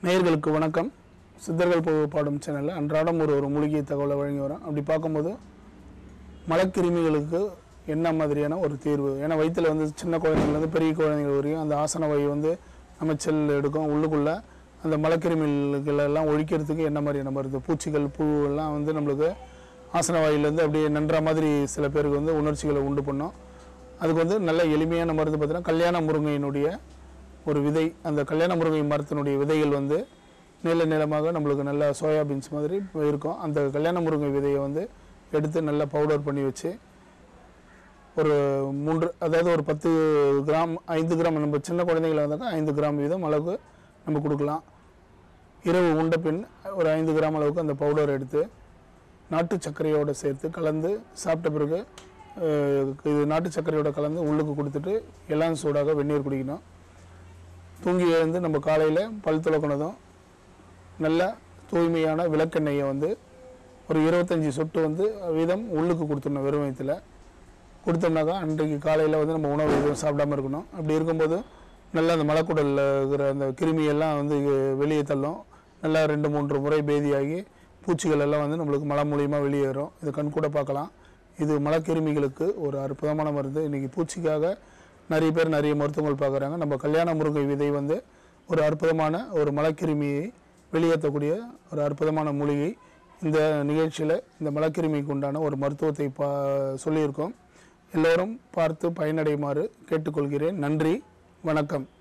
நேயர்களுக்கு வணக்கம் சித்தர்கள் பொது பாடும் சேனலில் அன்றாடம் ஒரு ஒரு மூலிகை தகவலை வழங்கி வரோம் அப்படி பார்க்கும்போது மலக்கிருமிகளுக்கு என்ன மாதிரியான ஒரு தீர்வு ஏன்னா வயிற்றில் வந்து சின்ன குழந்தைங்கள்லேருந்து பெரிய குழந்தைகள் வரையும் அந்த ஆசன வாயு வந்து நம்ம செல் எடுக்கும் உள்ளுக்குள்ளே அந்த மலக்கிருமிகள் எல்லாம் ஒழிக்கிறதுக்கு என்ன மாதிரியான மருந்து பூச்சிகள் புழு எல்லாம் வந்து நம்மளுக்கு ஆசன வாயிலேருந்து அப்படியே நன்ற மாதிரி சில பேருக்கு வந்து உணர்ச்சிகளை உண்டு பண்ணும் அதுக்கு வந்து நல்ல எளிமையான மருந்து பார்த்தீங்கன்னா கல்யாண முருங்கையினுடைய ஒரு விதை அந்த கல்யாண முருங்கை மரத்தினுடைய விதைகள் வந்து நீள நீளமாக நம்மளுக்கு நல்ல சோயா பீன்ஸ் மாதிரி இருக்கும் அந்த கல்யாண முருங்கை விதையை வந்து எடுத்து நல்லா பவுடர் பண்ணி வச்சு ஒரு மூன்று அதாவது ஒரு பத்து கிராம் ஐந்து கிராம் நம்ம சின்ன குழந்தைங்களா இருந்தாக்கா ஐந்து கிராம் வீதம் அளவுக்கு நம்ம கொடுக்கலாம் இரவு உண்ட பின் ஒரு ஐந்து கிராம் அளவுக்கு அந்த பவுடர் எடுத்து நாட்டு சர்க்கரையோடு சேர்த்து கலந்து சாப்பிட்ட பிறகு அஹ், இது நாட்டு சர்க்கரையோட கலந்து உள்ளுக்கு கொடுத்துட்டு எல்லாம் சூடாக வெந்நீர் குடிக்கணும் தூங்கி எழுந்து நம்ம காலையில் பல் துளக்கினதும் நல்ல தூய்மையான விளக்கெண்ணெயை வந்து ஒரு இருபத்தஞ்சி சொட்டு வந்து வீதம் உள்ளுக்கு கொடுத்துடணும் வெறும் வயிற்றுல கொடுத்தோம்னாக்கா அன்றைக்கு காலையில் வந்து நம்ம உணவு எதுவும் சாப்பிடாம இருக்கணும் அப்படி இருக்கும்போது நல்லா அந்த மலக்குடலில் இருக்கிற அந்த கிருமியெல்லாம் வந்து வெளியே தள்ளும் நல்லா ரெண்டு மூன்று முறை பேதியாகி பூச்சிகள் எல்லாம் வந்து நம்மளுக்கு மலம் மூலியமாக வெளியேறும் இது கண் கூட பார்க்கலாம் இது மலக்கிருமிகளுக்கு ஒரு அற்புதமான மருந்து இன்றைக்கி பூச்சிக்காக நிறைய பேர் நிறைய மருத்துவங்கள் பார்க்குறாங்க நம்ம கல்யாண முருங்கை விதை வந்து ஒரு அற்புதமான ஒரு மலக்கிருமியை வெளியேற்றக்கூடிய ஒரு அற்புதமான மூலிகை இந்த நிகழ்ச்சியில் இந்த மலக்கிருமிக்கு உண்டான ஒரு மருத்துவத்தை பா சொல்லியிருக்கோம் எல்லோரும் பார்த்து பயனடையுமாறு கேட்டுக்கொள்கிறேன் நன்றி வணக்கம்